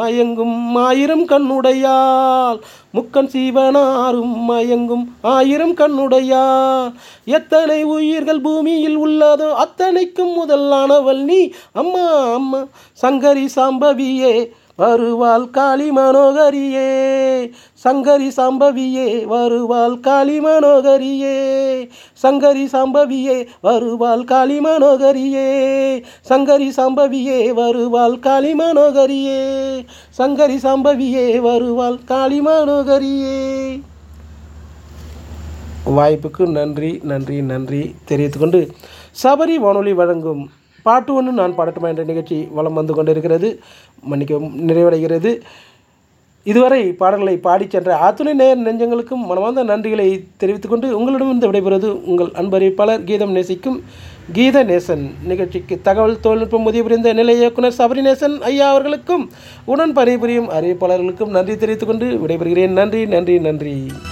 மயங்கும் ஆயிரம் கண்ணுடையால் முக்கன் சீவனாரும் மயங்கும் ஆயிரம் கண்ணுடையால் எத்தனை உயிர்கள் பூமியில் உள்ளதோ அத்தனைக்கும் முதலானவள் நீ அம்மா அம்மா சங்கரி சாம்பவியே வருவாள் காளி மனோகரியே சங்கரி சாம்பவியே வருவாள் காளி மனோகரியே சங்கரி சாம்பவியே வருவாள் காளி மனோகரியே சங்கரி சாம்பவியே வருவாள் காளி மனோகரியே சங்கரி சாம்பவியே வருவாள் காளி மனோகரியே வாய்ப்புக்கு நன்றி நன்றி நன்றி தெரிவித்துக்கொண்டு சபரி வானொலி வழங்கும் பாட்டு ஒன்று நான் பாடட்டுமா என்ற நிகழ்ச்சி வலம் வந்து கொண்டிருக்கிறது மன்னிக்கவும் நிறைவடைகிறது இதுவரை பாடல்களை பாடிச் சென்ற அத்துணை நேர் நெஞ்சங்களுக்கும் மனமார்ந்த நன்றிகளை தெரிவித்துக்கொண்டு உங்களிடமிருந்து விடைபெறுவது உங்கள் அன்பறிவிப்பாளர் கீதம் நேசிக்கும் கீத நேசன் நிகழ்ச்சிக்கு தகவல் தொழில்நுட்பம் உதவி புரிந்த நிலை இயக்குனர் சபரிநேசன் ஐயா அவர்களுக்கும் உடன் பணிபுரியும் அறிவிப்பாளர்களுக்கும் நன்றி தெரிவித்துக்கொண்டு விடைபெறுகிறேன் நன்றி நன்றி நன்றி